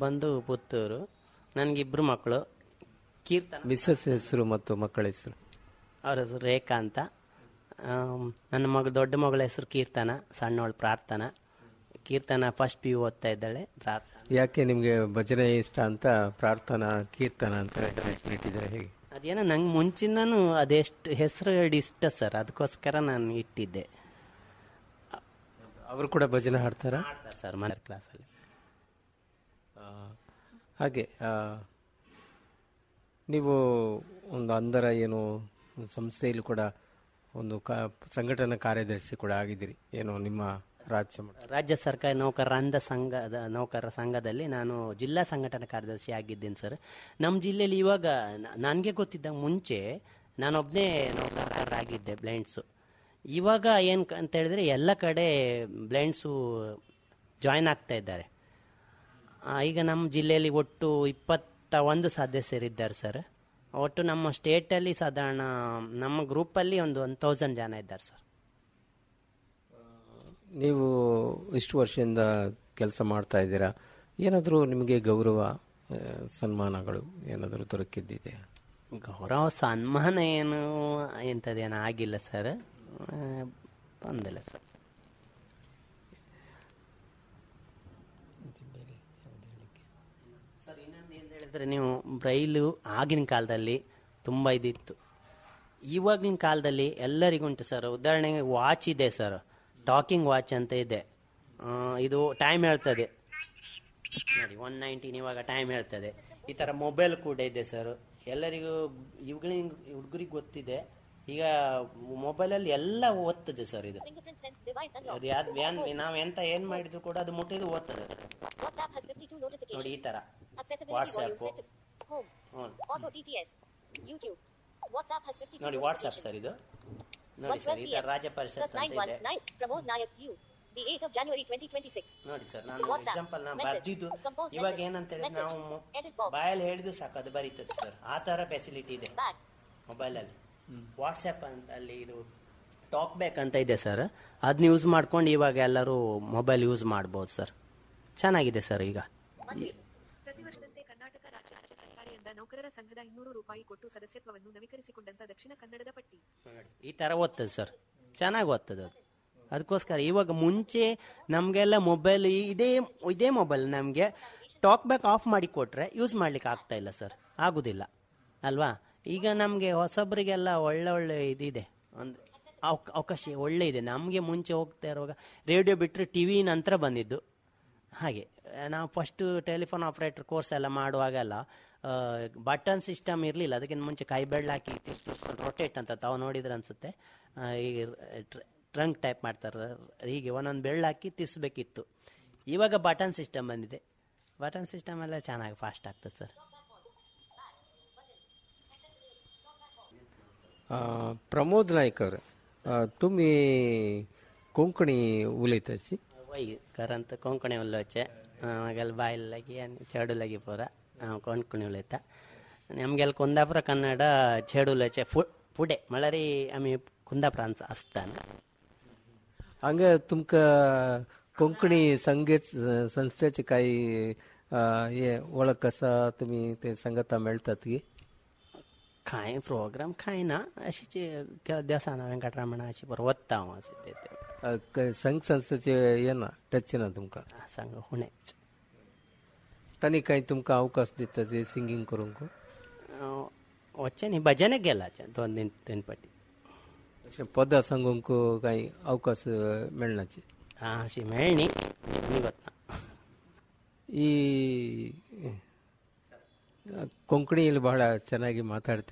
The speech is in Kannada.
ಬಂದು ಪುತ್ತೂರು ನನಗಿಬ್ಬರು ಮಕ್ಕಳು ಕೀರ್ತನ ಮಿಸ್ಸಸ್ ಹೆಸರು ಮತ್ತು ಮಕ್ಕಳ ಹೆಸರು ಅವ್ರ ಹೆಸರು ರೇಖಾ ಅಂತ ಆಮ್, ನನ್ನ ಮಗಳು ದೊಡ್ಡ ಮಗಳ ಹೆಸರು ಕೀರ್ತನ ಸಣ್ಣವಳು ಪ್ರಾರ್ಥನಾ ಕೀರ್ತನ ಫಸ್ಟ್ ಪಿ ಯು ಓದ್ತಾ ಇದ್ದಾಳೆ ಪ್ರಾರ್ಥನಾ ಯಾಕೆ ನಿಮಗೆ ಭಜನೆ ಇಷ್ಟ ಅಂತ ಪ್ರಾರ್ಥನಾ ಕೀರ್ತನ ಅಂತ ಹೆಸರಿಟ್ಟಿದ್ದಾರೆ ಹೇಗೆ ಅದೇನೋ ನಂಗೆ ಮುಂಚಿಂದನೂ ಅದೆಷ್ಟು ಹೆಸರು ಇಷ್ಟ ಸರ್ ಅದಕ್ಕೋಸ್ಕರ ನಾನು ಇಟ್ಟಿದ್ದೆ ಅವರು ಕೂಡ ಭಜನೆ ಹಾಡ್ತಾರಾ ಮಾಡ್ತಾರೆ ಸರ್ ಮನೆ ಕ್ಲಾಸಲ್ಲಿ ಆ, ಹಾಗೆ ಆ, ನೀವು ಒಂದು ಅಂದರ ಏನು ಸಂಸ್ಥೆಯಲ್ಲಿ ಕೂಡ ಒಂದು ಕ ಸಂಘಟನಾ ಕಾರ್ಯದರ್ಶಿ ಕೂಡ ಆಗಿದ್ದೀರಿ ಏನು ನಿಮ್ಮ ರಾಜ್ಯ ಮಟ್ಟ ರಾಜ್ಯ ಸರ್ಕಾರಿ ನೌಕರರ ಅಂಧ ಸಂಘದ ನೌಕರರ ಸಂಘದಲ್ಲಿ ನಾನು ಜಿಲ್ಲಾ ಸಂಘಟನಾ ಕಾರ್ಯದರ್ಶಿ ಆಗಿದ್ದೀನಿ ಸರ್ ನಮ್ಮ ಜಿಲ್ಲೆಯಲ್ಲಿ ಇವಾಗ ನನಗೆ ಗೊತ್ತಿದ್ದ ಮುಂಚೆ ನಾನೊಬ್ಬನೇ ನೌಕರರಾಗಿದ್ದೆ ಬ್ಲೈಂಡ್ಸು ಇವಾಗ ಏನು ಅಂತ ಹೇಳಿದ್ರೆ ಎಲ್ಲ ಕಡೆ ಬ್ಲೈಂಡ್ಸು ಜಾಯ್ನ್ ಆಗ್ತಾ ಇದ್ದಾರೆ ಆ, ಈಗ ನಮ್ಮ ಜಿಲ್ಲೆಯಲ್ಲಿ ಒಟ್ಟು ಇಪ್ಪತ್ತ ಒಂದು ಸದಸ್ಯರಿದ್ದಾರೆ ಸರ್ ಒಟ್ಟು ನಮ್ಮ ಸ್ಟೇಟಲ್ಲಿ ಸಾಧಾರಣ ನಮ್ಮ ಗ್ರೂಪಲ್ಲಿ ಒಂದು ಒನ್ ತೌಸಂಡ್ ಜನ ಇದ್ದಾರೆ ಸರ್ ನೀವು ಇಷ್ಟು ವರ್ಷದಿಂದ ಕೆಲಸ ಮಾಡ್ತಾ ಇದ್ದೀರಾ ಏನಾದರೂ ನಿಮಗೆ ಗೌರವ ಆ, ಸನ್ಮಾನಗಳು ಏನಾದರೂ ದೊರಕಿದ್ದಿದೆಯಾ ಗೌರವ ಸನ್ಮಾನ ಏನು ಇಂಥದ್ದೇನು ಆಗಿಲ್ಲ ಸರ್ ಆ, ಬಂದಿಲ್ಲ ಸರ್ ಸರ್ ಇನ್ನೊಂದು ಏನು ಹೇಳಿದ್ರೆ ನೀವು ಬ್ರೈಲು ಆಗಿನ ಕಾಲದಲ್ಲಿ ತುಂಬ ಇದಿತ್ತು ಇವಾಗಿನ ಕಾಲದಲ್ಲಿ ಎಲ್ಲರಿಗುಂಟು ಸರ್ ಉದಾಹರಣೆಗೆ ವಾಚ್ ಇದೆ ಸರ್ ಟಾಕಿಂಗ್ ವಾಚ್ ಅಂತ ಇದೆ ಆ, ಇದು ಟೈಮ್ ಹೇಳ್ತದೆ ನೋಡಿ ಒನ್ ನೈನ್ಟೀನ್ ಇವಾಗ ಟೈಮ್ ಹೇಳ್ತದೆ ಈ ಥರ ಮೊಬೈಲ್ ಕೂಡ ಇದೆ ಸರ್ ಎಲ್ಲರಿಗೂ ಇವುಗಳಿಗೆ ಹುಡುಗರಿಗೆ ಗೊತ್ತಿದೆ ಈಗ ಮೊಬೈಲಲ್ಲಿ ಎಲ್ಲ ಓದ್ತದೆ ಸರ್ ಇದು Fingerprint sense device unlocked. ಅದು ಯಾವ್ದು ವ್ಯಾನ್ ನಾವು ಎಂತ ಏನು ಮಾಡಿದ್ರು ಕೂಡ ಅದು ಮುಟ್ಟಿದ್ದು ಓದ್ತದೆ WhatsApp has 52 notifications. ನೋಡಿ ಈ ಥರ Accessibility WhatsApp. volume set to home. ಹ್ಞೂ Auto TTS. YouTube. WhatsApp has 52 ನೋಡಿ ವಾಟ್ಸಪ್ notifications. ಸರ್ ಇದು ನೋಡಿ ಸರ್ ಈ ಥರ ರಾಜ್ಯ ಪರಿಷತ್ Plus ಅಂತ ಇದೆ 919 Pramod Nayak U. The 8th of January 2026. ನೋಡಿ ಸರ್ ನಾನು WhatsApp, ಎಕ್ಸಾಂಪಲ್ ನಾನು message, ಬರ್ದಿದ್ದು compose ಇವಾಗ message, ಏನಂತ ಹೇಳಿದ್ರೆ message, ನಾವು edit box. ಬಾಯಲ್ಲಿ ಹೇಳಿದ್ರು ಸಾಕು ಅದು ಬರೀತದೆ ಸರ್ ಆ ಥರ ಫೆಸಿಲಿಟಿ ಇದೆ Back. ಮೊಬೈಲಲ್ಲಿ ವಾಟ್ಸಪ್ ಅಂತ ಅಲ್ಲಿ ಇದು ಟಾಕ್ ಬ್ಯಾಕ್ ಅಂತ ಇದೆ ಸರ್ ಅದನ್ನ ಯೂಸ್ ಮಾಡ್ಕೊಂಡು ಇವಾಗ ಎಲ್ಲರೂ ಮೊಬೈಲ್ ಯೂಸ್ ಮಾಡ್ಬೋದು ಸರ್ ಚೆನ್ನಾಗಿದೆ ಸರ್ ಈಗ ಪ್ರತಿ ವರ್ಷದಂತೆ ಕರ್ನಾಟಕ ರಾಜ್ಯ ರಾಜ್ಯ ಸರ್ಕಾರಿಯಿಂದ ನೌಕರರ ಸಂಘದ ಇನ್ನೂರು ರೂಪಾಯಿ ಕೊಟ್ಟು ಸದಸ್ಯತ್ವವನ್ನು ನವೀಕರಿಸಿಕೊಂಡಂತ ದಕ್ಷಿಣ ಕನ್ನಡದ ಪಟ್ಟಿ ಈ ಥರ ಓದ್ತದೆ ಸರ್ ಚೆನ್ನಾಗಿ ಓದ್ತದೆ ಅದು ಅದಕ್ಕೋಸ್ಕರ ಇವಾಗ ಮುಂಚೆ ನಮಗೆಲ್ಲ ಮೊಬೈಲ್ ಇದೇ ಇದೇ ಮೊಬೈಲ್ ನಮಗೆ ಟಾಕ್ ಬ್ಯಾಕ್ ಆಫ್ ಮಾಡಿ ಕೊಟ್ಟರೆ ಯೂಸ್ ಮಾಡ್ಲಿಕ್ಕೆ ಆಗ್ತಾ ಇಲ್ಲ ಸರ್ ಆಗುದಿಲ್ಲ ಅಲ್ವಾ ಈಗ ನಮಗೆ ಹೊಸಬ್ರಿಗೆಲ್ಲ ಒಳ್ಳೆ ಒಳ್ಳೆ ಇದಿದೆ ಒಂದು ಅವಕಾಶ ಒಳ್ಳೆ ಇದೆ ನಮಗೆ ಮುಂಚೆ ಹೋಗ್ತಾ ಇರುವಾಗ ರೇಡಿಯೋ ಬಿಟ್ಟರೆ ಟಿ ವಿ ನಂತರ ಬಂದಿದ್ದು ಹಾಗೆ ಆ, ನಾವು ಫಸ್ಟು ಟೆಲಿಫೋನ್ ಆಪ್ರೇಟರ್ ಕೋರ್ಸ್ ಎಲ್ಲ ಮಾಡುವಾಗೆಲ್ಲ ಬಟನ್ ಸಿಸ್ಟಮ್ ಇರಲಿಲ್ಲ ಅದಕ್ಕಿಂತ ಮುಂಚೆ ಕೈ ಬೆಳ್ಳ ಹಾಕಿ ತಿರ್ಸ್ಕೊಂಡು ರೊಟೇಟ್ ಅಂತ ತಾವು ನೋಡಿದ್ರೆ ಅನಿಸುತ್ತೆ ಈಗ ಟ್ರಂಕ್ ಟೈಪ್ ಮಾಡ್ತಾರೆ ಹೀಗೆ ಒಂದೊಂದು ಬೆಳ್ಳ ಹಾಕಿ ತಿರ್ಸ್ಬೇಕಿತ್ತು ಇವಾಗ ಬಟನ್ ಸಿಸ್ಟಮ್ ಬಂದಿದೆ ಬಟನ್ ಸಿಸ್ಟಮ್ ಎಲ್ಲ ಚೆನ್ನಾಗಿ ಫಾಸ್ಟ್ ಆಗ್ತದೆ ಸರ್ ಆ, ಪ್ರಮೋದ್ ನಾಯ್ಕ್ ಅವ್ರೆ ಆ, ತುಮಿ ಕೊಂಕಣಿ ಉಲೈತಸಿ ವೈ ಕರಂತ ಕೊಂಕಣಿ ಉಲ್ಲೋಚೆ ಆಮೇಲೆ ಬಾಯಿಲಾಗಿ ಚೆಡುಲಾಗಿ ಪೂರ ಕೊಂಕಣಿ ಉಳಿತ ನಮಗೆಲ್ಲ ಕುಂದಾಪುರ ಕನ್ನಡ ಚೆಡುಲಚೆ ಫು ಪುಡೆ ಮಳರಿ ಆಮಿ ಕುಂದಾಪುರ ಅನ್ಸ ಅಷ್ಟಾನ ಹಂಗ ತುಮಕ ಕೊಂಕणी संगीत संस्थेचे काही आ, हे ओळख कसा तुम्ही ते संगता मिळतात की खाय प्रोग्राम खाय ना अशी देवसाना ವೆಂಕಟರಮಣ अशी बरं ओत्ता हांव अशें ते ते आ, क- संघ संस्थेचे ये ना टच ना तुमका सांग हुणे तानी काही तुमका अवकाश दिता ते सिंगिंग करूंक वच्चे न्ही भजनेक गेला दोन दिन तीन पाटी अशें पदां सांगूंक काही अवकाश मिळनाचे हां अशी मेळ्ळी आमी वतना ಈ ಕೊಂಕಣಿಯಲ್ಲಿ ಬಹಳ ಚೆನ್ನಾಗಿ ಮಾತಾಡ್ತೀವಿ